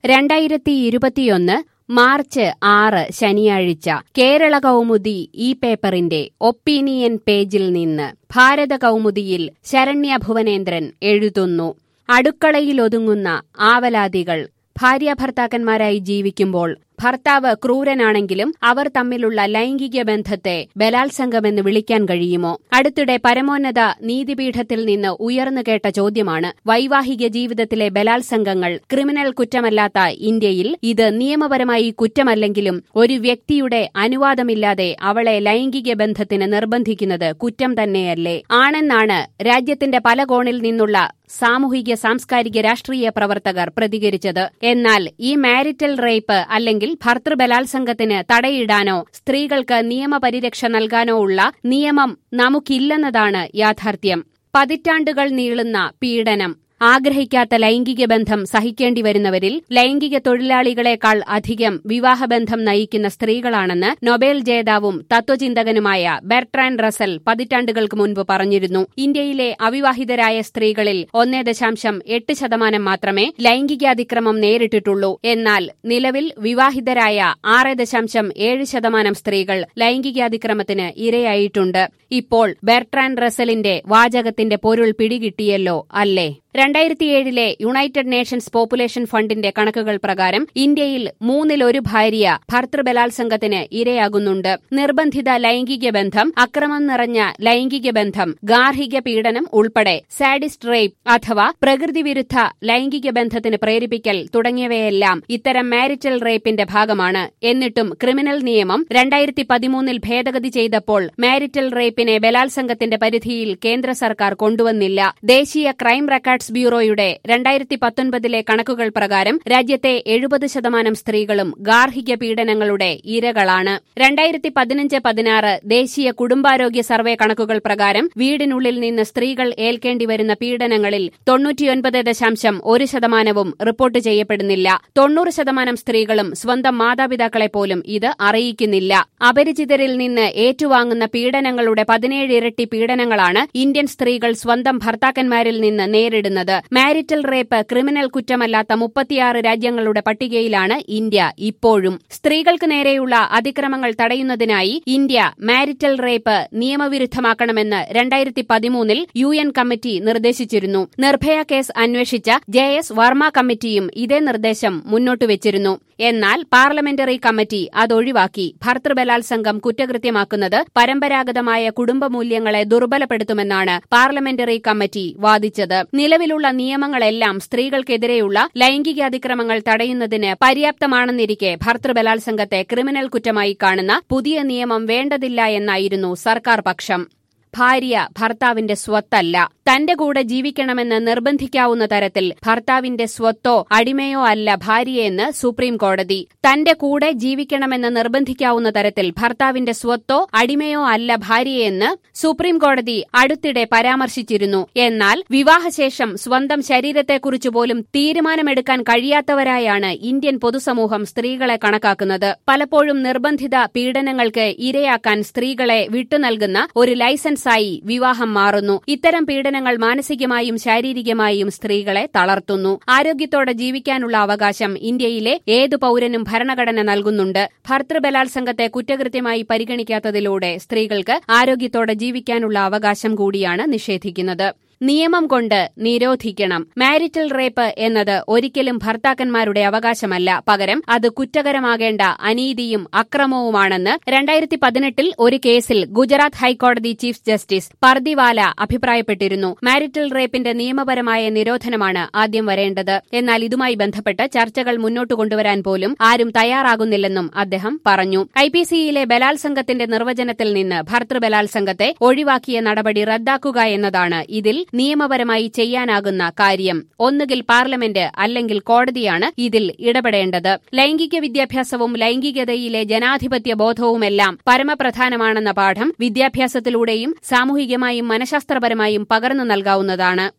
രണ്ടായിരത്തി ഇരുപത്തിയൊന്ന് മാർച്ച് ആറ് ശനിയാഴ്ച കേരള കൗമുദി ഈ പേപ്പറിന്റെ ഒപ്പീനിയൻ പേജിൽ നിന്ന് ഭാരത കൗമുദിയിൽ ശരണ്യ ഭുവനേന്ദ്രൻ എഴുതുന്നു അടുക്കളയിലൊതുങ്ങുന്ന ആവലാതികൾ ഭാര്യാഭർത്താക്കന്മാരായി ജീവിക്കുമ്പോൾ ഭർത്താവ് ക്രൂരനാണെങ്കിലും അവർ തമ്മിലുള്ള ലൈംഗിക ബന്ധത്തെ ബലാത്സംഗമെന്ന് വിളിക്കാൻ കഴിയുമോ അടുത്തിടെ പരമോന്നത നീതിപീഠത്തിൽ നിന്ന് ഉയർന്നു കേട്ട ചോദ്യമാണ് വൈവാഹിക ജീവിതത്തിലെ ബലാത്സംഗങ്ങൾ ക്രിമിനൽ കുറ്റമല്ലാത്ത ഇന്ത്യയിൽ ഇത് നിയമപരമായി കുറ്റമല്ലെങ്കിലും ഒരു വ്യക്തിയുടെ അനുവാദമില്ലാതെ അവളെ ലൈംഗിക ബന്ധത്തിന് നിർബന്ധിക്കുന്നത് കുറ്റം തന്നെയല്ലേ ആണെന്നാണ് രാജ്യത്തിന്റെ പല കോണിൽ നിന്നുള്ള സാമൂഹിക സാംസ്കാരിക രാഷ്ട്രീയ പ്രവർത്തകർ പ്രതികരിച്ചത് എന്നാൽ ഈ മാരിറ്റൽ റേപ്പ് അല്ലെങ്കിൽ ഭർത്തൃബലാത്സംഗത്തിന് തടയിടാനോ സ്ത്രീകൾക്ക് നിയമപരിരക്ഷ നൽകാനോ ഉള്ള നിയമം നമുക്കില്ലെന്നതാണ് യാഥാർത്ഥ്യം പതിറ്റാണ്ടുകൾ നീളുന്ന പീഡനം ആഗ്രഹിക്കാത്ത ലൈംഗിക ബന്ധം സഹിക്കേണ്ടി വരുന്നവരിൽ ലൈംഗിക തൊഴിലാളികളെക്കാൾ അധികം വിവാഹബന്ധം നയിക്കുന്ന സ്ത്രീകളാണെന്ന് നൊബേൽ ജേതാവും തത്വചിന്തകനുമായ ബെർട്രാൻ റസൽ പതിറ്റാണ്ടുകൾക്ക് മുൻപ് പറഞ്ഞിരുന്നു ഇന്ത്യയിലെ അവിവാഹിതരായ സ്ത്രീകളിൽ ഒന്നേ ദശാംശം എട്ട് ശതമാനം മാത്രമേ ലൈംഗികാതിക്രമം നേരിട്ടിട്ടുള്ളൂ എന്നാൽ നിലവിൽ വിവാഹിതരായ ആറ് ദശാംശം ഏഴ് ശതമാനം സ്ത്രീകൾ ലൈംഗികാതിക്രമത്തിന് ഇരയായിട്ടുണ്ട് ഇപ്പോൾ ബെർട്രാൻ റസലിന്റെ വാചകത്തിന്റെ പൊരുൾ പിടികിട്ടിയല്ലോ അല്ലേ രണ്ടായിരത്തിയേഴിലെ യുണൈറ്റഡ് നേഷൻസ് പോപ്പുലേഷൻ ഫണ്ടിന്റെ കണക്കുകൾ പ്രകാരം ഇന്ത്യയിൽ മൂന്നിലൊരു ഭാര്യ ഭർത്തൃബലാത്സംഗത്തിന് ഇരയാകുന്നുണ്ട് നിർബന്ധിത ലൈംഗിക ബന്ധം അക്രമം നിറഞ്ഞ ലൈംഗിക ബന്ധം ഗാർഹിക പീഡനം ഉൾപ്പെടെ സാഡിസ്റ്റ് റേപ്പ് അഥവാ പ്രകൃതിവിരുദ്ധ ലൈംഗിക ബന്ധത്തിന് പ്രേരിപ്പിക്കൽ തുടങ്ങിയവയെല്ലാം ഇത്തരം മാരിറ്റൽ റേപ്പിന്റെ ഭാഗമാണ് എന്നിട്ടും ക്രിമിനൽ നിയമം രണ്ടായിരത്തി പതിമൂന്നിൽ ഭേദഗതി ചെയ്തപ്പോൾ മാരിറ്റൽ റേപ്പിനെ ബലാത്സംഗത്തിന്റെ പരിധിയിൽ കേന്ദ്ര സർക്കാർ കൊണ്ടുവന്നില്ല ദേശീയ ക്രൈം റെക്കോർഡ്സ് ബ്യൂറോയുടെ രണ്ടായിരത്തി പത്തൊൻപതിലെ കണക്കുകൾ പ്രകാരം രാജ്യത്തെ എഴുപത് ശതമാനം സ്ത്രീകളും ഗാർഹിക പീഡനങ്ങളുടെ ഇരകളാണ് രണ്ടായിരത്തി പതിനഞ്ച് പതിനാറ് ദേശീയ കുടുംബാരോഗ്യ സർവേ കണക്കുകൾ പ്രകാരം വീടിനുള്ളിൽ നിന്ന് സ്ത്രീകൾ ഏൽക്കേണ്ടി വരുന്ന പീഡനങ്ങളിൽ തൊണ്ണൂറ്റിയൊൻപത് ദശാംശം ഒരു ശതമാനവും റിപ്പോർട്ട് ചെയ്യപ്പെടുന്നില്ല തൊണ്ണൂറ് ശതമാനം സ്ത്രീകളും സ്വന്തം മാതാപിതാക്കളെ പോലും ഇത് അറിയിക്കുന്നില്ല അപരിചിതരിൽ നിന്ന് ഏറ്റുവാങ്ങുന്ന പീഡനങ്ങളുടെ പതിനേഴ് ഇരട്ടി പീഡനങ്ങളാണ് ഇന്ത്യൻ സ്ത്രീകൾ സ്വന്തം ഭർത്താക്കന്മാരിൽ നിന്ന് നേരിടുന്നത് മാരിറ്റൽ റേപ്പ് ക്രിമിനൽ കുറ്റമല്ലാത്ത മുപ്പത്തിയാറ് രാജ്യങ്ങളുടെ പട്ടികയിലാണ് ഇന്ത്യ ഇപ്പോഴും സ്ത്രീകൾക്ക് നേരെയുള്ള അതിക്രമങ്ങൾ തടയുന്നതിനായി ഇന്ത്യ മാരിറ്റൽ റേപ്പ് നിയമവിരുദ്ധമാക്കണമെന്ന് രണ്ടായിരത്തി പതിമൂന്നിൽ യു എൻ കമ്മിറ്റി നിർദ്ദേശിച്ചിരുന്നു നിർഭയ കേസ് അന്വേഷിച്ച ജെ എസ് വർമ്മ കമ്മിറ്റിയും ഇതേ നിർദ്ദേശം മുന്നോട്ടുവച്ചിരുന്നു എന്നാൽ പാർലമെന്ററി കമ്മിറ്റി അതൊഴിവാക്കി ഭർത്തൃബലാത്സംഗം കുറ്റകൃത്യമാക്കുന്നത് പരമ്പരാഗതമായ കുടുംബ മൂല്യങ്ങളെ ദുർബലപ്പെടുത്തുമെന്നാണ് പാർലമെന്ററി കമ്മിറ്റി വാദിച്ചത് നിലവിലുള്ള നിയമങ്ങളെല്ലാം സ്ത്രീകൾക്കെതിരെയുള്ള ലൈംഗിക അതിക്രമങ്ങൾ തടയുന്നതിന് പര്യാപ്തമാണെന്നിരിക്കെ ഭർത്തൃബലാത്സംഗത്തെ ക്രിമിനൽ കുറ്റമായി കാണുന്ന പുതിയ നിയമം വേണ്ടതില്ല എന്നായിരുന്നു സർക്കാർ പക്ഷം ഭാര്യ ഭർത്താവിന്റെ സ്വത്തല്ല തന്റെ കൂടെ ജീവിക്കണമെന്ന് നിർബന്ധിക്കാവുന്ന തരത്തിൽ ഭർത്താവിന്റെ സ്വത്തോ അടിമയോ അല്ല ഭാര്യയെന്ന് സുപ്രീം കോടതി തന്റെ കൂടെ ജീവിക്കണമെന്ന് നിർബന്ധിക്കാവുന്ന തരത്തിൽ ഭർത്താവിന്റെ സ്വത്തോ അടിമയോ അല്ല ഭാര്യയെന്ന് സുപ്രീം കോടതി അടുത്തിടെ പരാമർശിച്ചിരുന്നു എന്നാൽ വിവാഹശേഷം സ്വന്തം ശരീരത്തെക്കുറിച്ച് പോലും തീരുമാനമെടുക്കാൻ കഴിയാത്തവരായാണ് ഇന്ത്യൻ പൊതുസമൂഹം സ്ത്രീകളെ കണക്കാക്കുന്നത് പലപ്പോഴും നിർബന്ധിത പീഡനങ്ങൾക്ക് ഇരയാക്കാൻ സ്ത്രീകളെ വിട്ടുനൽകുന്ന ഒരു ലൈസൻസായി വിവാഹം മാറുന്നു ഇത്തരം പീഡനങ്ങൾ മാനസികമായും ശാരീരികമായും സ്ത്രീകളെ തളർത്തുന്നു ആരോഗ്യത്തോടെ ജീവിക്കാനുള്ള അവകാശം ഇന്ത്യയിലെ ഏതു പൌരനും ഭരണഘടന നൽകുന്നുണ്ട് ഭർത്തൃബലാത്സംഗത്തെ കുറ്റകൃത്യമായി പരിഗണിക്കാത്തതിലൂടെ സ്ത്രീകൾക്ക് ആരോഗ്യത്തോടെ ജീവിക്കാനുള്ള അവകാശം കൂടിയാണ് നിഷേധിക്കുന്നത് നിയമം കൊണ്ട് നിരോധിക്കണം മാരിറ്റൽ റേപ്പ് എന്നത് ഒരിക്കലും ഭർത്താക്കന്മാരുടെ അവകാശമല്ല പകരം അത് കുറ്റകരമാകേണ്ട അനീതിയും അക്രമവുമാണെന്ന് രണ്ടായിരത്തി പതിനെട്ടിൽ ഒരു കേസിൽ ഗുജറാത്ത് ഹൈക്കോടതി ചീഫ് ജസ്റ്റിസ് പർദിവാല അഭിപ്രായപ്പെട്ടിരുന്നു മാരിറ്റൽ റേപ്പിന്റെ നിയമപരമായ നിരോധനമാണ് ആദ്യം വരേണ്ടത് എന്നാൽ ഇതുമായി ബന്ധപ്പെട്ട് ചർച്ചകൾ മുന്നോട്ട് കൊണ്ടുവരാൻ പോലും ആരും തയ്യാറാകുന്നില്ലെന്നും അദ്ദേഹം പറഞ്ഞു ഐ പി സിയിലെ ബലാത്സംഗത്തിന്റെ നിർവചനത്തിൽ നിന്ന് ഭർത്തൃബലാത്സംഗത്തെ ഒഴിവാക്കിയ നടപടി റദ്ദാക്കുക എന്നതാണ് ഇതിൽ നിയമപരമായി ചെയ്യാനാകുന്ന കാര്യം ഒന്നുകിൽ പാർലമെന്റ് അല്ലെങ്കിൽ കോടതിയാണ് ഇതിൽ ഇടപെടേണ്ടത് ലൈംഗിക വിദ്യാഭ്യാസവും ലൈംഗികതയിലെ ജനാധിപത്യ ബോധവുമെല്ലാം പരമപ്രധാനമാണെന്ന പാഠം വിദ്യാഭ്യാസത്തിലൂടെയും സാമൂഹികമായും മനഃശാസ്ത്രപരമായും പകർന്നു നൽകാവുന്നതാണ്